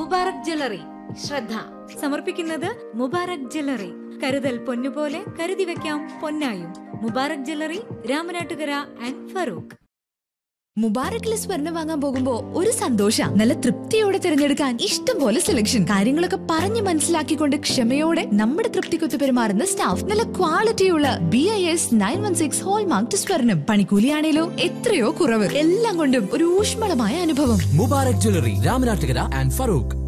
Mubarak jewellery ശ്രദ്ധ സമർപ്പിക്കുന്നത് Mubarak jewellery കരുതൽ പൊന്നുപോലെ കരുതി വെക്കാം പൊന്നായും മുബാറക് ജ്വല്ലറി രാമനാട്ടുകര ആൻഡ് ഫറൂഖ് മുബാറക്കിലെ സ്വർണം വാങ്ങാൻ പോകുമ്പോ ഒരു സന്തോഷ നല്ല തൃപ്തിയോടെ തിരഞ്ഞെടുക്കാൻ ഇഷ്ടം പോലെ സെലക്ഷൻ കാര്യങ്ങളൊക്കെ പറഞ്ഞു മനസ്സിലാക്കിക്കൊണ്ട് ക്ഷമയോടെ നമ്മുടെ തൃപ്തിക്കൊത്ത് പെരുമാറുന്ന സ്റ്റാഫ് നല്ല ക്വാളിറ്റിയുള്ള B I S nine one six hallmark സ്വർണം പണിക്കൂലിയാണേലോ എത്രയോ കുറവ് എല്ലാം കൊണ്ടും ഒരു ഊഷ്മളമായ അനുഭവം മുബാറക് ജ്വല്ലറി രാമനാട്ടുകര ആൻഡ് ഫറൂഖ്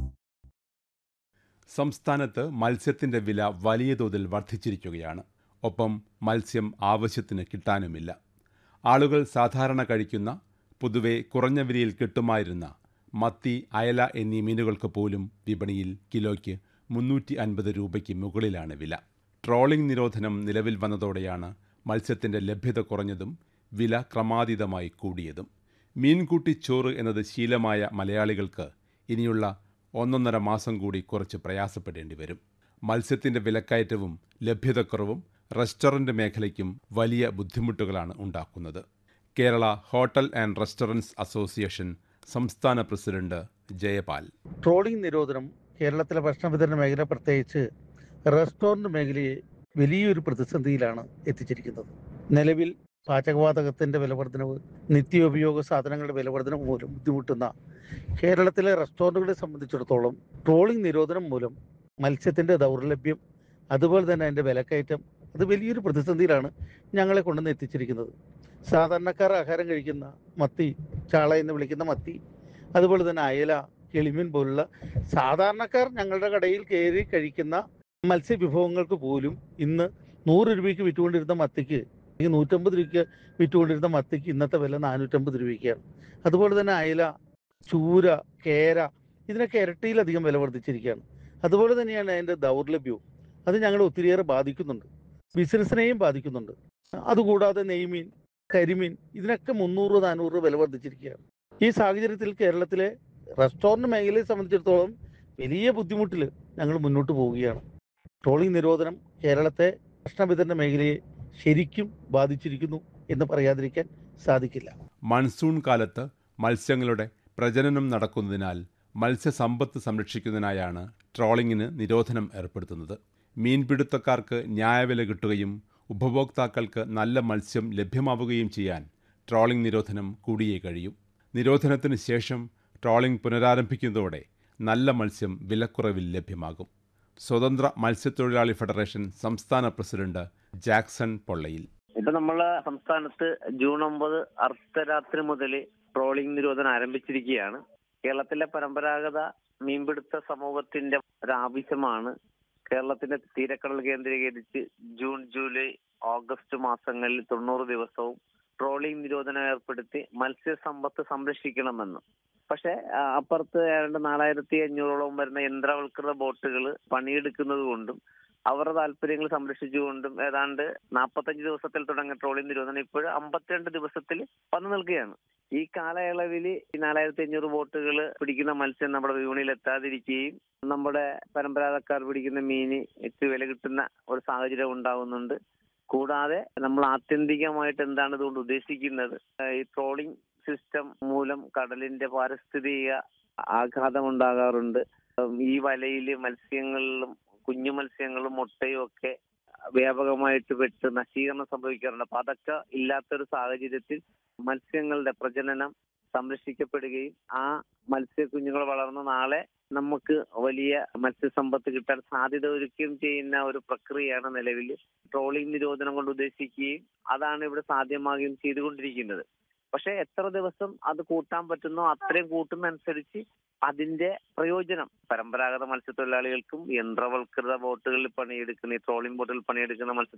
സംസ്ഥാനത്ത് മത്സ്യത്തിന്റെ വില വലിയ തോതിൽ വർദ്ധിച്ചിരിക്കുകയാണ് ഒപ്പം മത്സ്യം ആവശ്യത്തിന് കിട്ടാനുമില്ല ആളുകൾ സാധാരണ കഴിക്കുന്ന പൊതുവെ കുറഞ്ഞ വിലയിൽ കിട്ടുമായിരുന്ന മത്തി അയല എന്നീ മീനുകൾക്ക് പോലും വിപണിയിൽ കിലോയ്ക്ക് മുന്നൂറ്റി അൻപത് രൂപയ്ക്ക് മുകളിലാണ് വില ട്രോളിംഗ് നിരോധനം നിലവിൽ വന്നതോടെയാണ് മത്സ്യത്തിന്റെ ലഭ്യത കുറഞ്ഞതും വില ക്രമാതീതമായി കൂടിയതും മീൻകൂട്ടി ചോറ് എന്നത് ശീലമായ മലയാളികൾക്ക് ഇനിയുള്ള ഒന്നൊന്നര മാസം കൂടി കുറച്ച് പ്രയാസപ്പെടേണ്ടി വരും മത്സ്യത്തിന്റെ വിലക്കയറ്റവും ലഭ്യതക്കുറവും റെസ്റ്റോറന്റ് മേഖലയ്ക്കും വലിയ ബുദ്ധിമുട്ടുകളാണ് ഉണ്ടാക്കുന്നത് Kerala hotel and restaurants association സംസ്ഥാന പ്രസിഡന്റ് ജയപാൽ ട്രോളിംഗ് നിരോധനം കേരളത്തിലെ ഭക്ഷണ വിതരണ മേഖല പ്രത്യേകിച്ച് റെസ്റ്റോറൻറ്റ് മേഖലയെ വലിയൊരു പ്രതിസന്ധിയിലാണ് എത്തിച്ചിരിക്കുന്നത് നിലവിൽ പാചകവാതകത്തിൻ്റെ വിലവർദ്ധനവ് നിത്യോപയോഗ സാധനങ്ങളുടെ വിലവർദ്ധനവ് മൂലം ബുദ്ധിമുട്ടുന്ന കേരളത്തിലെ റെസ്റ്റോറൻറ്റുകളെ സംബന്ധിച്ചിടത്തോളം ട്രോളിംഗ് നിരോധനം മൂലം മത്സ്യത്തിൻ്റെ ദൗർലഭ്യം അതുപോലെ തന്നെ അതിൻ്റെ വിലക്കയറ്റം അത് വലിയൊരു പ്രതിസന്ധിയിലാണ് ഞങ്ങളെ കൊണ്ടുവന്ന് എത്തിച്ചിരിക്കുന്നത് സാധാരണക്കാർ ആഹാരം കഴിക്കുന്ന മത്തി ചാള എന്ന് വിളിക്കുന്ന മത്തി അതുപോലെ തന്നെ അയല കിളിമീൻ പോലുള്ള സാധാരണക്കാർ ഞങ്ങളുടെ കടയിൽ കയറി കഴിക്കുന്ന മത്സ്യവിഭവങ്ങൾക്ക് പോലും ഇന്ന് നൂറ് രൂപയ്ക്ക് വിറ്റുകൊണ്ടിരുന്ന മത്തിക്ക് അല്ലെങ്കിൽ നൂറ്റമ്പത് രൂപയ്ക്ക് വിറ്റുകൊണ്ടിരുന്ന മത്തിക്ക് ഇന്നത്തെ വില നാനൂറ്റമ്പത് രൂപയ്ക്കാണ് അതുപോലെ തന്നെ അയല ചൂര കേര ഇതിനൊക്കെ ഇരട്ടിയിലധികം വില വർദ്ധിച്ചിരിക്കുകയാണ് അതുപോലെ തന്നെയാണ് അതിൻ്റെ ദൗർലഭ്യവും അത് ഞങ്ങളെ ഒത്തിരിയേറെ ബാധിക്കുന്നുണ്ട് ബിസിനസ്സിനെയും ബാധിക്കുന്നുണ്ട് അതുകൂടാതെ നെയ്മീൻ കരിമീൻ ഇതിനൊക്കെ മുന്നൂറ് നാനൂറ് വില വർദ്ധിച്ചിരിക്കുകയാണ് ഈ സാഹചര്യത്തിൽ കേരളത്തിലെ റെസ്റ്റോറൻറ്റ് മേഖലയെ സംബന്ധിച്ചിടത്തോളം വലിയ ബുദ്ധിമുട്ടിൽ ഞങ്ങൾ മുന്നോട്ട് പോവുകയാണ് ട്രോളിംഗ് നിരോധനം കേരളത്തെ ഭക്ഷണ വിതരണ മേഖലയെ ശരിക്കും ബാധിച്ചിരിക്കുന്നു എന്ന് പറയാതിരിക്കാൻ സാധിക്കില്ല മൺസൂൺ കാലത്ത് മത്സ്യങ്ങളുടെ പ്രജനനം നടക്കുന്നതിനാൽ മത്സ്യസമ്പത്ത് സംരക്ഷിക്കുന്നതിനായാണ് ട്രോളിംഗിന് നിരോധനം ഏർപ്പെടുത്തുന്നത് മീൻപിടുത്തക്കാർക്ക് ന്യായവില കിട്ടുകയും ഉപഭോക്താക്കൾക്ക് നല്ല മത്സ്യം ലഭ്യമാവുകയും ചെയ്യാൻ ട്രോളിംഗ് നിരോധനം കൂടിയേ കഴിയും നിരോധനത്തിന് ശേഷം ട്രോളിംഗ് പുനരാരംഭിക്കുന്നതോടെ നല്ല മത്സ്യം വിലക്കുറവിൽ ലഭ്യമാകും സ്വതന്ത്ര മത്സ്യത്തൊഴിലാളി ഫെഡറേഷൻ സംസ്ഥാന പ്രസിഡന്റ് ജാക്സൺ പൊള്ളയിൽ ഇപ്പൊ നമ്മള് സംസ്ഥാനത്ത് ജൂൺ ഒമ്പത് അർദ്ധരാത്രി മുതൽ ട്രോളിംഗ് നിരോധനം ആരംഭിച്ചിരിക്കുകയാണ് കേരളത്തിലെ പരമ്പരാഗത മീൻപിടുത്ത സമൂഹത്തിന്റെ ഒരു ആവശ്യമാണ് കേരളത്തിന്റെ തീരക്കടൽ കേന്ദ്രീകരിച്ച് ജൂൺ ജൂലൈ ഓഗസ്റ്റ് മാസങ്ങളിൽ തൊണ്ണൂറ് ദിവസവും ട്രോളിംഗ് നിരോധനം ഏർപ്പെടുത്തി മത്സ്യസമ്പത്ത് സംരക്ഷിക്കണമെന്ന് പക്ഷെ ആ, അപ്പുറത്ത് ഏതാണ്ട് നാലായിരത്തി അഞ്ഞൂറോളം വരുന്ന യന്ത്രവൽകൃത ബോട്ടുകൾ പണിയെടുക്കുന്നത് കൊണ്ടും അവരുടെ താല്പര്യങ്ങൾ സംരക്ഷിച്ചുകൊണ്ടും ഏതാണ്ട് നാൽപ്പത്തഞ്ച് ദിവസത്തിൽ തുടങ്ങിയ ട്രോളിംഗ് നിരോധനം ഇപ്പോഴും അമ്പത്തിരണ്ട് ദിവസത്തിൽ വന്നു നിൽക്കുകയാണ് ഈ കാലയളവിൽ ഈ നാലായിരത്തി അഞ്ഞൂറ് ബോട്ടുകൾ പിടിക്കുന്ന മത്സ്യം നമ്മുടെ വിപണിയിൽ എത്താതിരിക്കുകയും നമ്മുടെ പരമ്പരാഗതക്കാർ പിടിക്കുന്ന മീന് ഏറ്റവും വില കിട്ടുന്ന ഒരു സാഹചര്യം ഉണ്ടാകുന്നുണ്ട് കൂടാതെ നമ്മൾ ആത്യന്തികമായിട്ട് എന്താണ് ഇതുകൊണ്ട് ഉദ്ദേശിക്കുന്നത് ഏഹ് ഈ ട്രോളിംഗ് സിസ്റ്റം മൂലം കടലിന്റെ പാരിസ്ഥിതിക ആഘാതം ഉണ്ടാകാറുണ്ട് ഉം ഈ വലയില് മത്സ്യങ്ങളിലും കുഞ്ഞു മത്സ്യങ്ങളും മുട്ടയും ഒക്കെ വ്യാപകമായിട്ട് പെട്ട് നശീകരണം സംഭവിക്കാറുണ്ട് അപ്പൊ അതൊക്കെ ഇല്ലാത്തൊരു സാഹചര്യത്തിൽ മത്സ്യങ്ങളുടെ പ്രജനനം സംരക്ഷിക്കപ്പെടുകയും ആ മത്സ്യ കുഞ്ഞുങ്ങൾ വളർന്ന് നാളെ നമുക്ക് വലിയ മത്സ്യസമ്പത്ത് കിട്ടാൻ സാധ്യത ഒരുക്കുകയും ചെയ്യുന്ന ഒരു പ്രക്രിയയാണ് നിലവിൽ ട്രോളിംഗ് നിരോധനം കൊണ്ട് ഉദ്ദേശിക്കുകയും അതാണ് ഇവിടെ സാധ്യമാകുകയും ചെയ്തുകൊണ്ടിരിക്കുന്നത് പക്ഷെ എത്ര ദിവസം അത് കൂട്ടാൻ പറ്റുന്നോ അത്രയും കൂട്ടുന്നതനുസരിച്ച് അതിന്റെ പ്രയോജനം പരമ്പരാഗത മത്സ്യത്തൊഴിലാളികൾക്കും യന്ത്രവൽകൃത ബോട്ടുകളിൽ പണിയെടുക്കുന്ന ഈ ട്രോളിംഗ് ബോട്ടുകളിൽ പണിയെടുക്കുന്ന മത്സ്യ